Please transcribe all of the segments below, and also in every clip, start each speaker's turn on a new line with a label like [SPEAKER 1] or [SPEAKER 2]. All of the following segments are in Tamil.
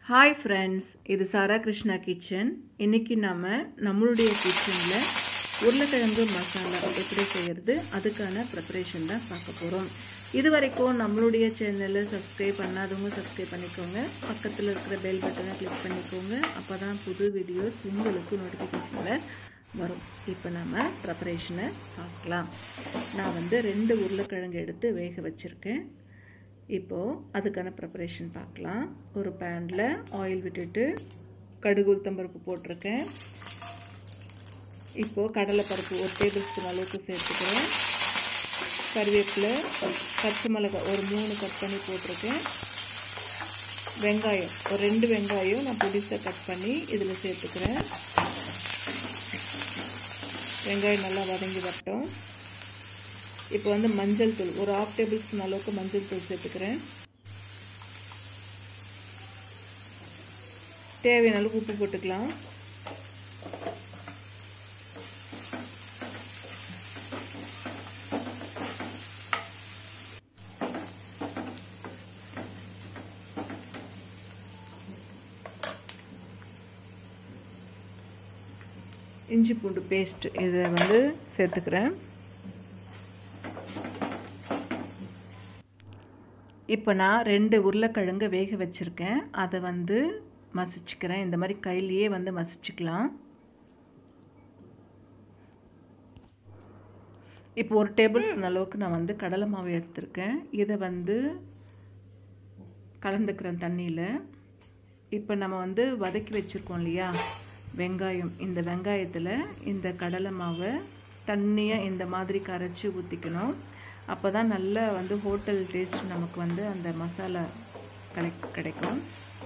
[SPEAKER 1] ஹாய் ஃப்ரெண்ட்ஸ் இது சாரா கிருஷ்ணா கிச்சன் இன்றைக்கி நாம் நம்மளுடைய கிச்சனில் உருளைக்கிழங்கு மசாலா எப்படி செய்கிறது அதுக்கான ப்ரிப்பரேஷன் தான் பார்க்க போகிறோம் இது வரைக்கும் நம்மளுடைய சேனலை சப்ஸ்கிரைப் பண்ணாதவங்க சப்ஸ்கிரைப் பண்ணிக்கோங்க பக்கத்தில் இருக்கிற பெல் பட்டனை கிளிக் பண்ணிக்கோங்க அப்போ தான் புது வீடியோஸ் உங்களுக்கு நோட்டிஃபிகேஷனில் வரும் இப்போ நம்ம ப்ரிப்பரேஷனை பார்க்கலாம் நான் வந்து ரெண்டு உருளைக்கிழங்கு எடுத்து வேக வச்சுருக்கேன் இப்போது அதுக்கான ப்ரிப்பரேஷன் பார்க்கலாம் ஒரு பேனில் ஆயில் விட்டுட்டு கடுகு உளுத்தம்பருப்பு போட்டிருக்கேன் இப்போது கடலைப்பருப்பு ஒரு டேபிள் ஸ்பூன் அளவுக்கு சேர்த்துக்கிறேன் கருவேப்பிலை பச்சை மிளகாய் ஒரு மூணு கட் பண்ணி போட்டிருக்கேன் வெங்காயம் ஒரு ரெண்டு வெங்காயம் நான் புடிசாக கட் பண்ணி இதில் சேர்த்துக்கிறேன் வெங்காயம் நல்லா வதங்கி வரட்டும் இப்போ வந்து மஞ்சள் தூள் ஒரு ஆஃப் டேபிள் ஸ்பூன் அளவுக்கு மஞ்சள் தூள் சேர்த்துக்கிறேன் தேவையான அளவுக்கு உப்பு போட்டுக்கலாம் இஞ்சி பூண்டு பேஸ்ட் இதை வந்து சேர்த்துக்கிறேன் இப்போ நான் ரெண்டு உருளைக்கிழங்கு வேக வச்சுருக்கேன் அதை வந்து மசிச்சுக்கிறேன் இந்த மாதிரி கையிலையே வந்து மசிச்சுக்கலாம் இப்போ ஒரு டேபிள் ஸ்பூன் அளவுக்கு நான் வந்து கடலை மாவு எடுத்திருக்கேன் இதை வந்து கலந்துக்கிறேன் தண்ணியில் இப்போ நம்ம வந்து வதக்கி வச்சுருக்கோம் இல்லையா வெங்காயம் இந்த வெங்காயத்தில் இந்த கடலை மாவை தண்ணியாக இந்த மாதிரி கரைச்சி ஊற்றிக்கணும் அப்போ தான் நல்லா வந்து ஹோட்டல் டேஸ்ட் நமக்கு வந்து அந்த மசாலா கிடை கிடைக்கும்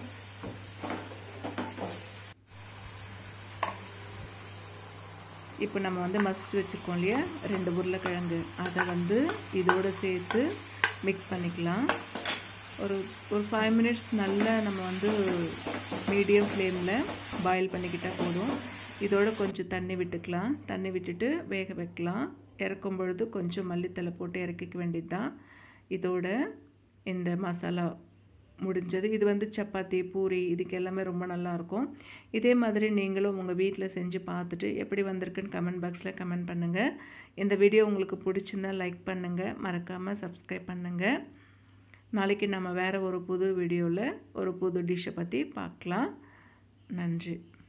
[SPEAKER 1] இப்போ நம்ம வந்து மசிச்சு வச்சுருக்கோம் இல்லையா ரெண்டு உருளைக்கிழங்கு அதை வந்து இதோடு சேர்த்து மிக்ஸ் பண்ணிக்கலாம் ஒரு ஒரு ஃபைவ் மினிட்ஸ் நல்லா நம்ம வந்து மீடியம் ஃப்ளேமில் பாயில் பண்ணிக்கிட்டால் போதும் இதோட கொஞ்சம் தண்ணி விட்டுக்கலாம் தண்ணி விட்டுட்டு வேக வைக்கலாம் இறக்கும் பொழுது கொஞ்சம் மல்லித்தலை போட்டு இறக்கிக்க வேண்டியது தான் இதோட இந்த மசாலா முடிஞ்சது இது வந்து சப்பாத்தி பூரி இதுக்கு எல்லாமே ரொம்ப நல்லாயிருக்கும் இதே மாதிரி நீங்களும் உங்கள் வீட்டில் செஞ்சு பார்த்துட்டு எப்படி வந்திருக்குன்னு கமெண்ட் பாக்ஸில் கமெண்ட் பண்ணுங்கள் இந்த வீடியோ உங்களுக்கு பிடிச்சிருந்தால் லைக் பண்ணுங்கள் மறக்காமல் சப்ஸ்கிரைப் பண்ணுங்கள் நாளைக்கு நம்ம வேறு ஒரு புது வீடியோவில் ஒரு புது டிஷ்ஷை பற்றி பார்க்கலாம் நன்றி